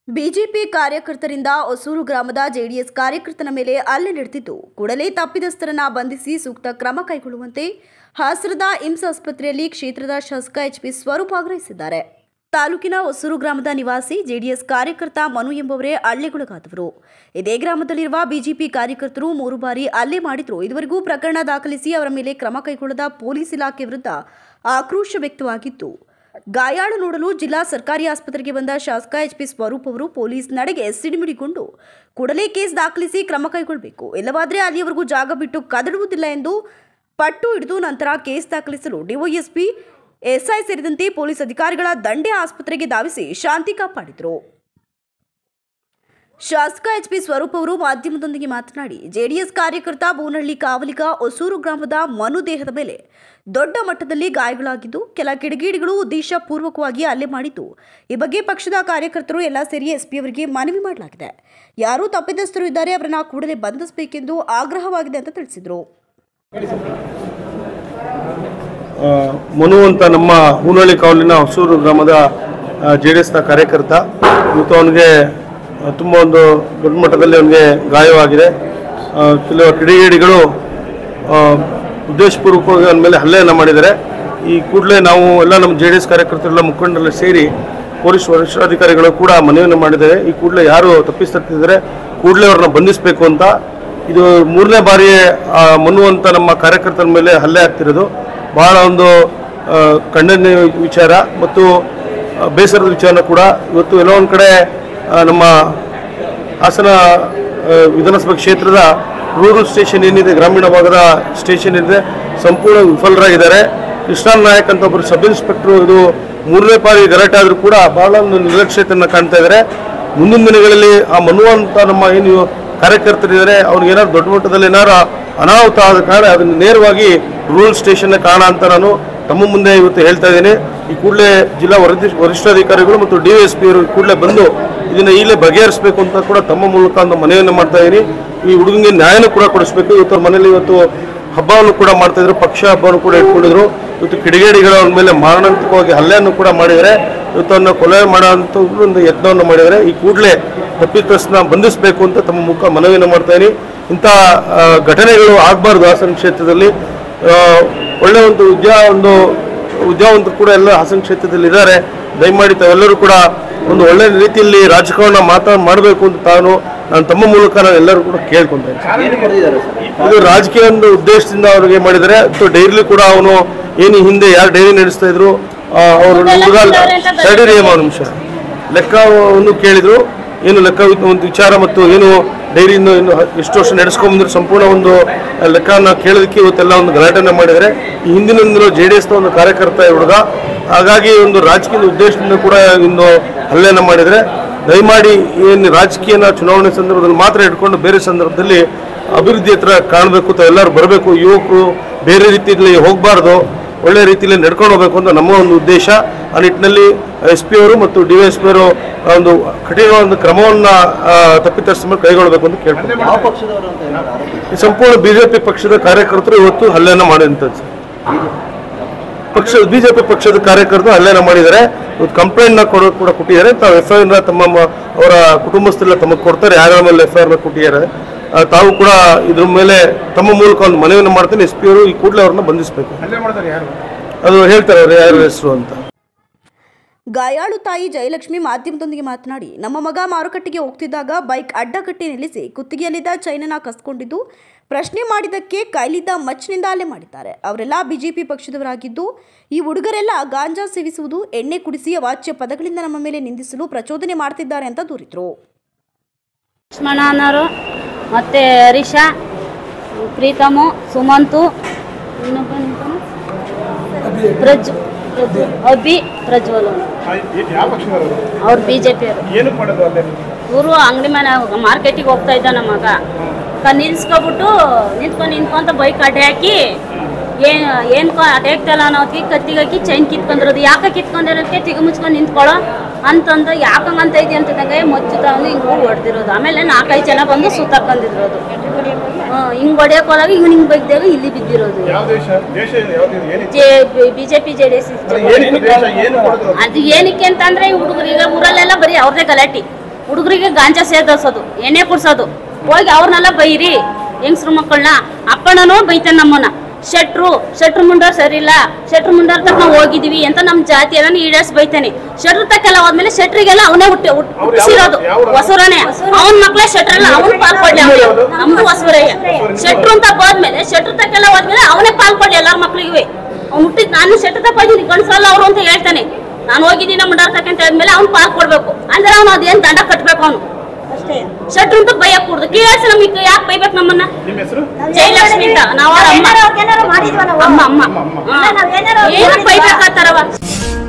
BJP ಕಾರ್ಯಕರ್ತರಿಂದ Hosur ಗ್ರಾಮದ JDS ಕಾರ್ಯಕರ್ತನ ಮೇಲೆ ಹಲ್ಲೆ ನಡೆದಿದ್ದು ಕೂಡಲೇ ತಪ್ಪಿತಸ್ಥರನ್ನ ಬಂಧಿಸಿ ಸೂಕ್ತ ಕ್ರಮ ಕೈಗೊಳ್ಳುವಂತೆ ಹಾಸನದ ಇಮ್ಸ್ ಆಸ್ಪತ್ರೆಯಲ್ಲಿ ಕ್ಷೇತ್ರದ ಶಾಸಕ ಎಚ್ಪಿ ಸ್ವರೂಪ್ ಆಗ್ರಹಿಸಿದ್ದಾರೆ ತಾಲೂಕಿನ ಹೊಸೂರು ಗ್ರಾಮದ ನಿವಾಸಿ ಜೆಡಿಎಸ್ ಕಾರ್ಯಕರ್ತ ಮನು ಎಂಬುವರೇ ಹಲ್ಲೆಗೊಳಗಾದವರು ಇದೇ ಗ್ರಾಮದಲ್ಲಿರುವ ಬಿಜೆಪಿ ಕಾರ್ಯಕರ್ತರು ಮೂರು ಬಾರಿ ಹಲ್ಲೆ ಮಾಡಿದ್ರು ಇದುವರೆಗೂ ಪ್ರಕರಣ ದಾಖಲಿಸಿ ಅವರ ಮೇಲೆ ಕ್ರಮ ಕೈಗೊಳ್ಳದ ಪೊಲೀಸ್ ಇಲಾಖೆ ವಿರುದ್ಧ ಆಕ್ರೋಶ ವ್ಯಕ್ತವಾಗಿತ್ತು ಗಾಯಾಳು ನೋಡಲು ಜಿಲ್ಲಾ ಸರ್ಕಾರಿ ಆಸ್ಪತ್ರೆಗೆ ಬಂದ ಶಾಸಕ ಎಚ್ಪಿ ಸ್ವರೂಪ್ ಅವರು ಪೊಲೀಸ್ ನಡೆಗೆ ಸಿಡಿಮಿಡಿಕೊಂಡು ಕೂಡಲೇ ಕೇಸ್ ದಾಖಲಿಸಿ ಕ್ರಮ ಕೈಗೊಳ್ಳಬೇಕು ಇಲ್ಲವಾದರೆ ಅಲ್ಲಿಯವರೆಗೂ ಜಾಗ ಬಿಟ್ಟು ಕದಡುವುದಿಲ್ಲ ಎಂದು ಪಟ್ಟು ಹಿಡಿದು ನಂತರ ಕೇಸ್ ದಾಖಲಿಸಲು ಡಿವೈಎಸ್ಪಿ ಎಸ್ಐ ಸೇರಿದಂತೆ ಪೊಲೀಸ್ ಅಧಿಕಾರಿಗಳ ದಂಡೆ ಆಸ್ಪತ್ರೆಗೆ ಧಾವಿಸಿ ಶಾಂತಿ ಕಾಪಾಡಿದರು ಶಾಸಕ ಎಚ್ಪಿ ಸ್ವರೂಪ್ ಅವರು ಮಾಧ್ಯಮದೊಂದಿಗೆ ಮಾತನಾಡಿ ಜೆಡಿಎಸ್ ಕಾರ್ಯಕರ್ತ ಬೋನಹಳ್ಳಿ ಕಾವಲಿಗ ಹೊಸೂರು ಗ್ರಾಮದ ಮನು ದೇಹದ ಮೇಲೆ ದೊಡ್ಡ ಮಟ್ಟದಲ್ಲಿ ಗಾಯಗಳಾಗಿದ್ದು ಕೆಲ ಕಿಡಿಗೇಡಿಗಳು ಉದ್ದೇಶಪೂರ್ವಕವಾಗಿ ಹಲ್ಲೆ ಮಾಡಿದ್ದು ಈ ಬಗ್ಗೆ ಪಕ್ಷದ ಕಾರ್ಯಕರ್ತರು ಎಲ್ಲ ಸೇರಿ ಎಸ್ಪಿ ಅವರಿಗೆ ಮನವಿ ಮಾಡಲಾಗಿದೆ ಯಾರು ತಪ್ಪಿತಸ್ಥರು ಇದ್ದಾರೆ ಅವರನ್ನ ಕೂಡಲೇ ಬಂಧಿಸಬೇಕೆಂದು ಆಗ್ರಹವಾಗಿದೆ ಅಂತ ತಿಳಿಸಿದರು ಆ, ಮನು ಅಂತ ನಮ್ಮ ಹೂನಳ್ಳಿ ಕಾವಲಿನ ಹೊಸೂರು ಗ್ರಾಮದ ಜೆ ಡಿ ಎಸ್ನ ಕಾರ್ಯಕರ್ತ ಇವತ್ತು ಅವನಿಗೆ ತುಂಬ ಒಂದು ದೊಡ್ಡ ಮಟ್ಟದಲ್ಲಿ ಅವನಿಗೆ ಗಾಯವಾಗಿದೆ ಆ, ಕೆಲವು ಕಿಡಿಗೇಡಿಗಳು ಆ, ಉದ್ದೇಶಪೂರ್ವಕವಾಗಿ ಅವನ ಮೇಲೆ ಹಲ್ಲೆಯನ್ನು ಮಾಡಿದ್ದಾರೆ ಈ ಕೂಡಲೇ ನಾವು ಎಲ್ಲ ನಮ್ಮ ಜೆ ಡಿ ಎಸ್ ಕಾರ್ಯಕರ್ತರೆಲ್ಲ ಮುಖಂಡರೆಲ್ಲ ಸೇರಿ ಪೊಲೀಸ್ ವರಿಷ್ಠಾಧಿಕಾರಿಗಳು ಕೂಡ ಮನವಿಯನ್ನು ಮಾಡಿದ್ದಾರೆ ಈ ಕೂಡಲೇ ಯಾರು ತಪ್ಪಿಸ್ತಿದ್ದಾರೆ ಕೂಡಲೇ ಅವ್ರನ್ನ ಬಂಧಿಸಬೇಕು ಅಂತ ಇದು ಮೂರನೇ ಬಾರಿ ಆ, ಮನು ಅಂತ ನಮ್ಮ ಕಾರ್ಯಕರ್ತರ ಮೇಲೆ ಹಲ್ಲೆ ಆಗ್ತಿರೋದು ಬಹಳ ಒಂದು ಆ, ಖಂಡನೀಯ ವಿಚಾರ ಮತ್ತು ಆ, ಬೇಸರದ ವಿಚಾರ ಕೂಡ ಇವತ್ತು ಎಲ್ಲೋ ಒಂದು ಕಡೆ ಆ, ನಮ್ಮ ಹಾಸನ ಆ, ವಿಧಾನಸಭಾ ಕ್ಷೇತ್ರದ ರೂರಲ್ ಸ್ಟೇಷನ್ ಏನಿದೆ ಗ್ರಾಮೀಣ ಭಾಗದ ಸ್ಟೇಷನ್ ಏನಿದೆ ಸಂಪೂರ್ಣ ವಿಫಲರಾಗಿದ್ದಾರೆ ಕೃಷ್ಣನ್ ನಾಯಕ್ ಅಂತ ಒಬ್ಬರು ಸಬ್ ಇನ್ಸ್ಪೆಕ್ಟರ್ ಇದು ಮೂರನೇ ಬಾರಿ ಗಲಾಟೆ ಆದರೂ ಕೂಡ ಬಹಳ ಒಂದು ನಿರ್ಲಕ್ಷ್ಯತೆಯನ್ನು ಕಾಣ್ತಾ ಇದ್ದಾರೆ ಮುಂದಿನ ದಿನಗಳಲ್ಲಿ ಆ ಮನು ಅಂತ ನಮ್ಮ ಏನು ಕಾರ್ಯಕರ್ತರಿದ್ದಾರೆ ಅವ್ರಿಗೆ ಏನಾದ್ರು ದೊಡ್ಡ ಮಟ್ಟದಲ್ಲಿ ಏನಾರು ಅನಾಹುತ ಆದ ಕಾರಣ ಅದನ್ನು ನೇರವಾಗಿ ರೂರಲ್ ಸ್ಟೇಷನ್ ಕಾರಣ ಅಂತ ನಾನು ತಮ್ಮ ಮುಂದೆ ಇವತ್ತು ಹೇಳ್ತಾ ಇದ್ದೀನಿ ಈ ಕೂಡಲೇ ಜಿಲ್ಲಾ ವರಿಷ್ಠ ವರಿಷ್ಠಾಧಿಕಾರಿಗಳು ಮತ್ತು ಡಿ ಎಸ್ ಪಿ ಅವರು ಕೂಡಲೇ ಬಂದು ಇದನ್ನ ಈಗಲೇ ಬಗೆಹರಿಸಬೇಕು ಅಂತ ಕೂಡ ತಮ್ಮ ಮೂಲಕ ಒಂದು ಮನವಿಯನ್ನು ಮಾಡ್ತಾ ಇದ್ದೀನಿ ಈ ಹುಡುಗನಿಗೆ ನ್ಯಾಯನೂ ಕೂಡ ಕೊಡಿಸ್ಬೇಕು ಇವತ್ತು ಅವ್ರ ಮನೇಲಿ ಇವತ್ತು ಹಬ್ಬವನ್ನು ಕೂಡ ಮಾಡ್ತಾ ಇದ್ರು ಪಕ್ಷ ಹಬ್ಬವನ್ನು ಕೂಡ ಇಟ್ಕೊಂಡಿದ್ರು ಇವತ್ತು ಕಿಡಿಗೇಡಿಗಳ ಅವ್ರ ಮೇಲೆ ಮಾರಣಾಂತಿಕವಾಗಿ ಹಲ್ಲೆಯನ್ನು ಕೂಡ ಮಾಡಿದ್ದಾರೆ ಇವತ್ತು ಅವನ್ನ ಕೊಲೆ ಮಾಡೋಂಥ ಒಂದು ಯತ್ನವನ್ನು ಮಾಡಿದ್ದಾರೆ ಈ ಕೂಡಲೇ ತಪ್ಪಿತಸ್ಥನ ಬಂಧಿಸಬೇಕು ಅಂತ ತಮ್ಮ ಮುಖ ಮನವಿಯನ್ನು ಮಾಡ್ತಾ ಇದ್ದೀನಿ ಇಂಥ ಆ, ಘಟನೆಗಳು ಆಗಬಾರ್ದು ಹಾಸನ ಕ್ಷೇತ್ರದಲ್ಲಿ ಆ, ಒಳ್ಳೆ ಒಂದು ವಿದ್ಯಾ ಒಂದು ವಿದ್ಯಾವಂತರು ಕೂಡ ಎಲ್ಲ ಹಾಸನ ಕ್ಷೇತ್ರದಲ್ಲಿ ಇದ್ದಾರೆ ದಯಮಾಡಿ ತಾವೆಲ್ಲರೂ ಕೂಡ ಒಂದು ಒಳ್ಳೆ ರೀತಿಯಲ್ಲಿ ರಾಜಕಾರಣ ಮಾತಾ ಮಾಡಬೇಕು ಅಂತ ತಾನು ನಾನು ತಮ್ಮ ಮೂಲಕ ನಾನು ಎಲ್ಲರೂ ಕೂಡ ಕೇಳ್ಕೊಂತೇನೆ ಇದು ರಾಜಕೀಯ ಒಂದು ಉದ್ದೇಶದಿಂದ ಅವ್ರಿಗೆ ಮಾಡಿದ್ದಾರೆ ಮತ್ತು ಡೈರಿಲಿ ಕೂಡ ಅವನು ಏನು ಹಿಂದೆ ಯಾರು ಡೈರಿ ನಡೆಸ್ತಾ ಇದ್ರು ಆ, ಅವರು ತಡೀರಿ ಅಮ್ಮ ಒಂದು ನಿಮಿಷ ಲೆಕ್ಕವನ್ನು ಕೇಳಿದ್ರು ಏನು ಲೆಕ್ಕ ಒಂದು ವಿಚಾರ ಮತ್ತು ಏನು ಡೈರಿಯನ್ನು ಇನ್ನು ಎಷ್ಟು ವರ್ಷ ನಡೆಸ್ಕೊಂಬಂದ್ರೆ ಸಂಪೂರ್ಣ ಒಂದು ಲೆಕ್ಕನ ಕೇಳೋದಕ್ಕೆ ಇವತ್ತೆಲ್ಲ ಒಂದು ಗಲಾಟೆನ ಮಾಡಿದ್ದಾರೆ ಈ ಹಿಂದಿನಿಂದಲೂ ಜೆ ಡಿ ಎಸ್ನ ಒಂದು ಕಾರ್ಯಕರ್ತ ಈ ಹುಡುಗ ಹಾಗಾಗಿ ಒಂದು ರಾಜಕೀಯದ ಉದ್ದೇಶದಿಂದ ಕೂಡ ಇನ್ನು ಹಲ್ಲೆನ ಮಾಡಿದರೆ ದಯಮಾಡಿ ಏನು ರಾಜಕೀಯನ ಚುನಾವಣೆ ಸಂದರ್ಭದಲ್ಲಿ ಮಾತ್ರ ಇಟ್ಕೊಂಡು ಬೇರೆ ಸಂದರ್ಭದಲ್ಲಿ ಅಭಿವೃದ್ಧಿ ಹತ್ರ ಕಾಣಬೇಕು ಎಲ್ಲರೂ ಬರಬೇಕು ಯುವಕರು ಬೇರೆ ರೀತಿಯಲ್ಲಿ ಹೋಗಬಾರ್ದು ಒಳ್ಳೆ ರೀತಿಯಲ್ಲಿ ನಡ್ಕೊಂಡು ಹೋಗಬೇಕು ಅಂತ ನಮ್ಮ ಒಂದು ಉದ್ದೇಶ ಆ ನಿಟ್ಟಿನಲ್ಲಿ ಎಸ್ ಪಿ ಅವರು ಮತ್ತು ಡಿ ಎಸ್ ಪಿ ಅವರು ಒಂದು ಕಠಿಣವಾದ ಒಂದು ಕ್ರಮವನ್ನು ತಪ್ಪಿತಸ್ಥ ಮೇಲೆ ಕೈಗೊಳ್ಳಬೇಕು ಅಂತ ಕೇಳ್ತಾರೆ ಯಾವ ಪಕ್ಷದವರು ಅಂತ ಏನಾದ್ರು ಆರೋಪ ಈ ಸಂಪೂರ್ಣ ಬಿಜೆಪಿ ಪಕ್ಷದ ಕಾರ್ಯಕರ್ತರು ಇವತ್ತು ಹಲ್ಲೆಯನ್ನು ಮಾಡಿದಂಥದ್ದು ಸರ್. ಪಕ್ಷ ಬಿಜೆಪಿ ಪಕ್ಷದ ಕಾರ್ಯಕರ್ತರು ಹಲ್ಲೆನ ಮಾಡಿದ್ದಾರೆ ಇವತ್ತು ಕಂಪ್ಲೇಂಟ್ ನ ಕೊಡೋ ಕೂಡ ಕೊಟ್ಟಿದ್ದಾರೆ ತಾವು ಎಫ್ ಐ ಆರ್ ತಮ್ಮ ಮ- ಅವರ ಕುಟುಂಬಸ್ಥರೆಲ್ಲ ತಮಗೆ ಕೊಡ್ತಾರೆ ಯಾರ ಮೇಲೆ ಎಫ್ ಐ ಆರ್ ಕೊಟ್ಟಿದ್ದಾರೆ ಆ, ತಾವು ಕೂಡ ಇದ್ರ ಮೇಲೆ ತಮ್ಮ ಮೂಲಕ ಒಂದು ಮನವಿಯನ್ನು ಮಾಡ್ತೀನಿ ಎಸ್ ಪಿ ಅವರು ಈ ಕೂಡಲೇ ಅವ್ರನ್ನ ಬಂಧಿಸಬೇಕು ಅದು ಹೇಳ್ತಾರೆ ಅವ್ರು ಯಾರ ಹೆಸರು ಅಂತ ಗಾಯಾಳು ತಾಯಿ ಜಯಲಕ್ಷ್ಮಿ ಮಾಧ್ಯಮದೊಂದಿಗೆ ಮಾತನಾಡಿ ನಮ್ಮ ಮಗ ಮಾರುಕಟ್ಟೆಗೆ ಹೋಗ್ತಿದ್ದಾಗ ಬೈಕ್ ಅಡ್ಡಗಟ್ಟಿ ನಿಲ್ಲಿಸಿ ಕುತ್ತಿಗೆಯಲ್ಲಿದ್ದ ಚೈನನ ಕಸ್ಕೊಂಡಿದ್ದು ಪ್ರಶ್ನೆ ಮಾಡಿದ್ದಕ್ಕೆ ಕೈಲಿದ್ದ ಮಚ್ಚಿನಿಂದ ಹಲ್ಲೆ ಮಾಡಿದ್ದಾರೆ ಅವರೆಲ್ಲ ಬಿಜೆಪಿ ಪಕ್ಷದವರಾಗಿದ್ದು ಈ ಹುಡುಗರೆಲ್ಲ ಗಾಂಜಾ ಸೇವಿಸುವುದು ಎಣ್ಣೆ ಕುಡಿಸಿ ಅವಾಚ್ಯ ಪದಗಳಿಂದ ನಮ್ಮ ಮೇಲೆ ನಿಂದಿಸಲು ಪ್ರಚೋದನೆ ಮಾಡ್ತಿದ್ದಾರೆ ಅಂತ ದೂರಿದ್ರು ಲಕ್ಷ್ಮಣ ಅನ್ನೋರು ಮತ್ತು ಹರೀಶ ಪ್ರೀತಮು ಸುಮಂತು ಇನ್ನೊಬ್ಬ ನಿಂತಾನ? ಪ್ರಜ್ ಪ್ರಜ್ವ- ಅಭಿ ಪ್ರಜ್ವಲ್ ಅವ್ರು ಬಿ ಜೆ ಪಿಯವರು ಏನು ಮಾಡೋದು ಅಲ್ಲೇ ಇವರು ಅಂಗಡಿ ಮನೆ ಮಾರ್ಕೆಟಿಗೆ ಹೋಗ್ತಾ ಇದ್ದ ನಮ್ಮ ಮಗ ಕ ನಿಲ್ಸ್ಕೊಬಿಟ್ಟು ನಿಂತ್ಕೊಂಡು ನಿಂತ್ಕೊಂತ ಬೈಕ್ ಅಡ್ಡೆ ಹಾಕಿ ಏನು ಏನು ಅಡ್ಡೆ ಹಾಕ್ತಲ್ಲ ಅನ್ನೋದಕ್ಕೆ ಕತ್ತಿಗೆ ಹಾಕಿ ಚೈನ್ ಕಿತ್ಕೊಂಡಿರೋದು ಯಾಕೆ ಕಿತ್ಕೊಂಡಿರೋದಕ್ಕೆ ತಿಗ ಮುಚ್ಕೊಂಡು ನಿಂತ್ಕೊಳ್ಳೋ ಅಂತಂದು ಯಾಕಂಗಂತ ಇದೆಯಾ ಅಂತಂದಾಗ ಮೊಚ್ಚು ತಗೊಂಡು ಹಿಂಗೆ ಹೋಗಿ ಹೊಡೆದಿರೋದು ಆಮೇಲೆ ನಾಲ್ಕೈದು ಜನ ಬಂದು ಸುತ್ತಾಕೊಂಡಿರೋದು ಹಿಂಗೆ ಹೊಡೆಯಕ್ಕೆ ಹೋದಾಗ ಇವ್ನು ಹಿಂಗೆ ಬೈದಾಗ ಇಲ್ಲಿ ಬಿದ್ದಿರೋದು ಯಾವ ದೇಶ ದೇಶ ಯಾವ್ದು ಏನಿತ್ತು J B J P J D S ಏನಿತ್ತು ದೇಶ ಏನು ಕೊಡೋದು ಅದು ಏನಕ್ಕೆ ಅಂತಂದ್ರೆ ಈ ಹುಡುಗರು ಈಗ ಊರಲ್ಲೆಲ್ಲ ಬರೀ ಅವ್ರದೇ ಗಲಾಟೆ ಹುಡುಗರಿಗೆ ಗಾಂಜಾ ಸೇದೋಸೋದು ಎಣ್ಣೆ ಕುಡ್ಸೋದು ಹೋಗಿ ಅವ್ರನ್ನೆಲ್ಲ ಬೈರಿ ಹೆಂಗ್ಸ್ರು ಮಕ್ಕಳನ್ನ ಅಪ್ಪಣ್ಣನೂ ಬೈತಾನೆ ನಮ್ಮನ್ನ ಶೆಟ್ರು ಶೆಟ್ರು ಮುಂಡೋರ್ ಸರಿ ಇಲ್ಲ ಶೆಟ್ರು ಮುಂಡೋರ್ ತಕ್ಕ ನಾವು ಹೋಗಿದೀವಿ ಅಂತ ನಮ್ಮ ಜಾತಿ ಎಲ್ಲ ಈಡೇರ್ಸ್ ಬೈತಾನೆ ಶೆಟ್ರು ತಕ್ಕೆಲ್ಲ ಹೋದ್ಮೇಲೆ ಶೆಟ್ರಿಗೆಲ್ಲ ಅವನೇ ಹುಟ್ಟಿ ಹುಟ್- ಹುಟ್ಟಿಸಿರೋದು ಹೊಸೂರನೇ ಅವನ ಮಕ್ಳೇ ಶೆಟ್ರಲ್ಲ ಅವ್ನು ಪಾಲ್ಕೊಡ್ಲಿ ಅವ್ನಿಗೆ. ನಮ್ದು ಹೊಸೂರಯ್ಯ ಶೆಟ್ರು ಅಂತ ಹೋದ್ಮೇಲೆ ಶೆಟ್ರು ತಕ್ಕೆಲ್ಲ ಹೋದ್ಮೇಲೆ ಅವನೇ ಪಾಲ್ಕೊಡ್ಲಿ ಎಲ್ಲಾರ ಮಕ್ಳಿಗೆ ಅವ್ನು ಹುಟ್ಟಿದ್ ನಾನು ಶೆಟ್ರು ತಕ್ಕ ಹೋಗಿದ್ದೀನಿ ಗಂಡಸರಲ್ಲ ಅವರು ಅಂತ ಹೇಳ್ತಾನೆ ನಾನು ಹೋಗಿದ್ದೀನಿ ಮುಂಡಾರ್ ತಕ್ಕ ಅಂತ ಹೇಳಿದ್ಮೇಲೆ ಅವ್ನು ಪಾಲ್ ಕೊಡ್ಬೇಕು ಅಂದ್ರೆ ಅವ್ನು ಅದೇನ್ ದಂಡ ಕಟ್ಬೇಕು ಅವನು ಶೆಟ್ರು ಅಂತ ಬೈಯಕ್ ಕೂಡ್ದು ಕೇಳಿಸಿ ನಮಗೆ ಯಾಕೆ ಬೈಬೇಕು ನಮ್ಮನ್ನ ನಿಮ್ಮ ಹೆಸರು ಜಯಲಕ್ಷ್ಮಿ ಅಂತ ನಾವು ಅವ್ರ ಅಮ್ಮ ಅಮ್ಮ ಅಮ್ಮ ಅಮ್ಮ, ಅಮ್ಮ. ಹಾ. ನಾವ್ ಏನಾರ ಏನಕ್ಕೆ ಬೈಬೇಕಾಗ್ತಾರವ